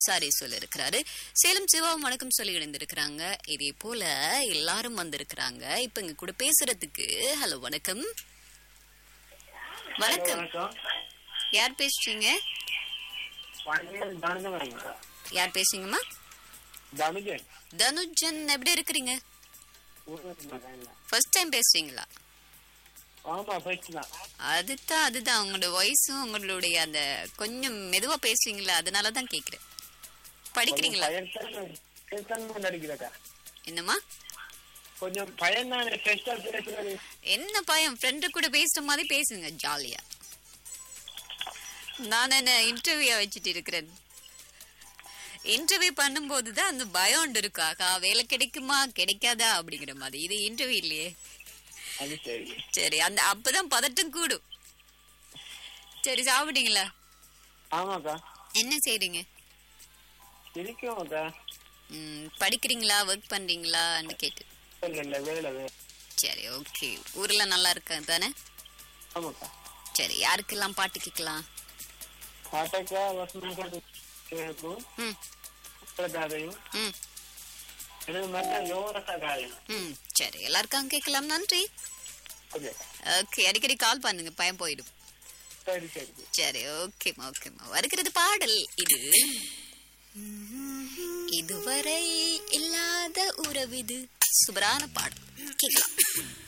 sorry சொல்ல இருக்கிறாரு சேலம் சிவாவும் வணக்கம் சொல்லி இணைந்திருக்கிறாங்க இதே போல எல்லாரும் வந்திருக்கிறாங்க இப்ப இங்க கூட பேசுறதுக்கு ஹலோ வணக்கம் வணக்கம் வணக்கம் யார் பேசுறீங்க வணக்கம் தனுஜன் வரீங்க யார் பேசுறீங்கம்மா தனுஜன் தனுஜன் எப்படி இருக்கிறீங்க ஊருக்கு மகன் ஃபர்ஸ்ட் டைம் பேசுறீங்களா ஆமா ஃபர்ஸ்ட் தான் அதுதான் அதுதான் உங்களோட வாய்ஸும் உங்களுடைய அந்த கொஞ்சம் மெதுவா பேசுவீங்களா அதனால தான் கேக்குறேன் படிக்கிறீங்களா பயன் நடிக்கிறக்கா என்னம்மா கொஞ்சம் பயன் தான் ஃபர்ஸ்டா பேசுறது என்ன பயம் ஃப்ரெண்டு கூட பேசுற மாதிரி பேசுங்க ஜாலியா நான் என்ன இன்டர்வியூ வச்சுட்டு இருக்கிறேன் இன்டர்வியூ பண்ணும்போது தான் அந்த பயம் ஒன்று இருக்கும் ஆகா வேலை கிடைக்குமா கிடைக்காதா அப்படிங்கிற மாதிரி இது இன்டர்வியூ இல்லையே அது சரி சரி அந்த அப்பதான் பதட்டம் கூடும் சரி சாப்பிட்டீங்களா ஆமாக்கா என்ன செய்றீங்க இருக்கோம்க்கா ம், படிக்கிறீங்களா ஒர்க் பண்றீங்களான்னு கேட்டு இல்ல இல்ல வேலை வேலை சரி ஓகே ஊர்ல நல்லா இருக்கா தானே ஆமாக்கா சரி யாருக்கெல்லாம் பாட்டு கேட்கலாம் பாட்டக்கா வசனம் கேட்கும் ம் கதையும் ம் எனக்கு மட்டும் யோரக்கா காயம் ம் சரி எல்லாருக்கும் கேட்கலாம் நன்றி ஓகே ஓகே அடிக்கடி கால் பண்ணுங்க பயம் போயிடும் சரி சரி சரி ஓகேம்மா ஓகேம்மா வருகிறது பாடல் இது இதுவரை இல்லாத உறவிது சுபரான பாடல் கேட்கலாம்